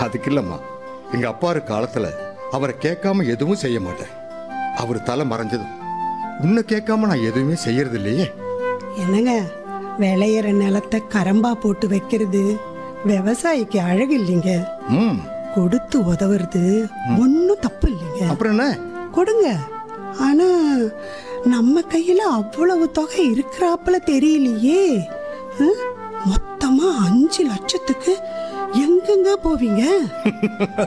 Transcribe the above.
அதுக்கு இல்லம்மா எங்க அப்பா இருக்க காலத்துல அவரை கேட்காம எதுவும் செய்ய மாட்டேன் அவர் தலை மறைஞ்சதும் உன்னை கேட்காம நான் எதுவுமே செய்யறது இல்லையே என்னங்க விளையிற நிலத்தை கரம்பா போட்டு வைக்கிறது விவசாயிக்கு அழகு இல்லைங்க ம் கொடுத்து உதவுறது ஒன்றும் தப்பு இல்லைங்க அப்புறம் என்ன கொடுங்க ஆனா நம்ம கையில அவ்வளவு தொகை இருக்கிறாப்புல தெரியலையே ஹம்? மொத்தமா அஞ்சு லட்சத்துக்கு எங்கெங்க போவீங்க